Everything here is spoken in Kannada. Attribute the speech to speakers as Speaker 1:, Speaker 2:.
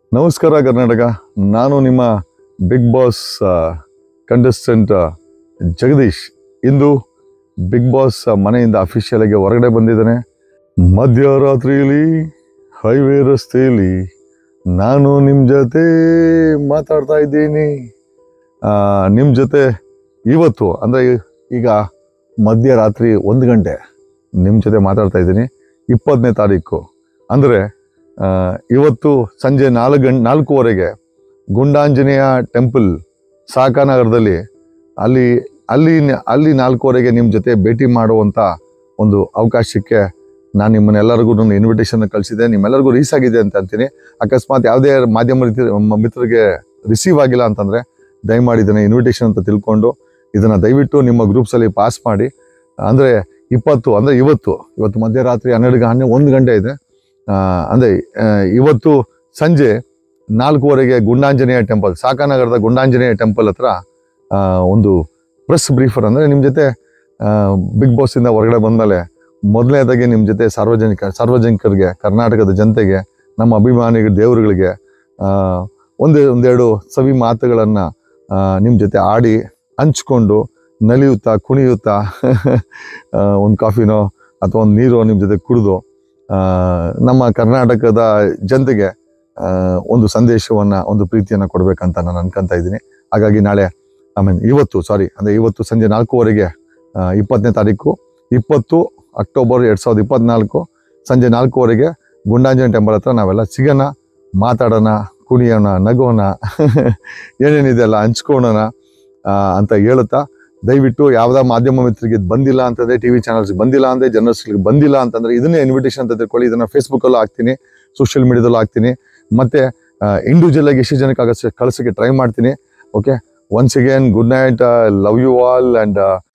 Speaker 1: ನಮಸ್ಕಾರ ಕರ್ನಾಟಕ ನಾನು ನಿಮ್ಮ ಬಿಗ್ ಬಾಸ್ ಕಂಟೆಸ್ಟೆಂಟ್ ಜಗದೀಶ್ ಇಂದು ಬಿಗ್ ಬಾಸ್ ಮನೆಯಿಂದ ಅಫಿಷಿಯಲ್ ಆಗಿ ಹೊರಗಡೆ ಬಂದಿದ್ದಾನೆ ಮಧ್ಯರಾತ್ರಿಯಲ್ಲಿ ಹೈವೇ ರಸ್ತೆಯಲ್ಲಿ ನಾನು ನಿಮ್ಮ ಜೊತೆ ಮಾತಾಡ್ತಾ ಇದ್ದೀನಿ ನಿಮ್ಮ ಜೊತೆ ಇವತ್ತು ಅಂದರೆ ಈಗ ಮಧ್ಯರಾತ್ರಿ ಒಂದು ಗಂಟೆ ನಿಮ್ಮ ಜೊತೆ ಮಾತಾಡ್ತಾ ಇದ್ದೀನಿ ಇಪ್ಪತ್ತನೇ ತಾರೀಕು ಅಂದರೆ ಇವತ್ತು ಸಂಜೆ ನಾಲ್ಕು ಗಂಟೆ ನಾಲ್ಕೂವರೆಗೆ ಗುಂಡಾಂಜನೇಯ ಟೆಂಪಲ್ ಸಾಕಾನಗರದಲ್ಲಿ ಅಲ್ಲಿ ಅಲ್ಲಿ ಅಲ್ಲಿ ನಾಲ್ಕೂವರೆಗೆ ನಿಮ್ಮ ಜೊತೆ ಭೇಟಿ ಮಾಡುವಂಥ ಒಂದು ಅವಕಾಶಕ್ಕೆ ನಾನು ನಿಮ್ಮನ್ನೆಲ್ಲರಿಗೂ ನನ್ನ ಇನ್ವಿಟೇಷನ್ ಕಳಿಸಿದೆ ನಿಮ್ಮೆಲ್ಲರಿಗೂ ರೀಸ್ ಆಗಿದೆ ಅಂತ ಅಂತೀನಿ ಅಕಸ್ಮಾತ್ ಯಾವುದೇ ಮಾಧ್ಯಮ ರೀತಿ- ಮ- ಮಿತ್ರರಿಗೆ ರಿಸೀವ್ ಆಗಿಲ್ಲ ಅಂತಂದರೆ ದಯಮಾಡಿ ಇದನ್ನು ಇನ್ವಿಟೇಷನ್ ಅಂತ ತಿಳ್ಕೊಂಡು ಇದನ್ನು ದಯವಿಟ್ಟು ನಿಮ್ಮ ಗ್ರೂಪ್ಸಲ್ಲಿ ಪಾಸ್ ಮಾಡಿ ಅಂದರೆ ಇಪ್ಪತ್ತು ಅಂದರೆ ಇವತ್ತು ಇವತ್ತು ಮಧ್ಯರಾತ್ರಿ ಹನ್ನೆರಡು ಗ- ಹನ್ನೆ ಒಂದು ಗಂಟೆ ಇದೆ ಆ, ಅಂದರೆ ಆ, ಇವತ್ತು ಸಂಜೆ ನಾಲ್ಕೂವರೆಗೆ ಗುಂಡಾಂಜನೇಯ ಟೆಂಪಲ್ ಸಾಕಾನಗರದ ಗುಂಡಾಂಜನೇಯ ಟೆಂಪಲ್ ಹತ್ರ ಆ, ಒಂದು ಪ್ರೆಸ್ ಬ್ರೀಫರ್ ಅಂದರೆ ನಿಮ್ಮ ಜೊತೆ ಬಿಗ್ ಬಾಸಿಂದ ಹೊರಗಡೆ ಬಂದಮೇಲೆ ಮೊದಲನೇದಾಗಿ ನಿಮ್ಮ ಜೊತೆ ಸಾರ್ವಜನಿಕ ಸಾರ್ವಜನಿಕರಿಗೆ ಕರ್ನಾಟಕದ ಜನತೆಗೆ ನಮ್ಮ ಅಭಿಮಾನಿಗಳ ದೇವರುಗಳಿಗೆ ಆ, ಒಂದೇ ಒಂದೆರಡು ಸವಿ ಮಾತುಗಳನ್ನು ನಿಮ್ಮ ಜೊತೆ ಆಡಿ ಹಂಚ್ಕೊಂಡು ನಲಿಯುತ್ತಾ ಕುಣಿಯುತ್ತಾ ಒಂದು ಕಾಫಿನೋ ಅಥವಾ ಒಂದು ನೀರು ನಿಮ್ಮ ಜೊತೆ ಕುಡಿದು ಆ, ನಮ್ಮ ಕರ್ನಾಟಕದ ಜನತೆಗೆ ಆ, ಒಂದು ಸಂದೇಶವನ್ನು ಒಂದು ಪ್ರೀತಿಯನ್ನು ಕೊಡಬೇಕಂತ ನಾನು ಅನ್ಕೊಂತ ಇದ್ದೀನಿ ಹಾಗಾಗಿ ನಾಳೆ ಐ ಮೀನ್ ಇವತ್ತು ಸಾರಿ ಅಂದರೆ ಇವತ್ತು ಸಂಜೆ ನಾಲ್ಕೂವರೆಗೆ ಆ, ಇಪ್ಪತ್ತನೇ ತಾರೀಕು ಇಪ್ಪತ್ತು ಅಕ್ಟೋಬರ್ ಎರಡು ಸಾವಿರದ ಇಪ್ಪತ್ನಾಲ್ಕು ಸಂಜೆ ನಾಲ್ಕೂವರೆಗೆ ಗುಂಡಾಂಜನ ಟೆಂಪಲ್ ಹತ್ರ ನಾವೆಲ್ಲ ಸಿಗೋಣ ಮಾತಾಡೋಣ ಕುಣಿಯೋಣ ನಗೋಣ ಏನೇನಿದೆ ಎಲ್ಲ ಹಂಚ್ಕೊಳ್ಳೋಣ ಆ, ಅಂತ ಹೇಳುತ್ತಾ ದಯವಿಟ್ಟು ಯಾವುದೇ ಮಾಧ್ಯಮ ಮಿತ್ರರಿಗೆ ಇದು ಬಂದಿಲ್ಲ ಅಂತಂದ್ರೆ ಟಿ ವಿ ಚಾನಲ್ಸ್ ಬಂದಿಲ್ಲ ಅಂದರೆ ಜರ್ನಲಿಸ್ಟ್ಗೆ ಬಂದಿಲ್ಲ ಅಂತಂದ್ರೆ ಇದನ್ನೇ ಇನ್ವಿಟೇಷನ್ ಅಂತ ತಿಳ್ಕೊಳ್ಳಿ ಇದನ್ನು ಫೇಸ್ಬುಕ್ಕಲ್ಲೂ ಹಾಕ್ತೀನಿ ಸೋಷಿಯಲ್ ಮೀಡಿಯಾದಲ್ಲೂ ಹಾಕ್ತೀನಿ ಮತ್ತು ಇಂಡಿವಿಜುವಲ್ ಆಗಿ ಎಷ್ಟು ಜನಕ್ಕೆ ಆಗತ್ತೆ ಕಳ್ಸೋಕ್ಕೆ ಟ್ರೈ ಮಾಡ್ತೀನಿ okay once again good night love you all and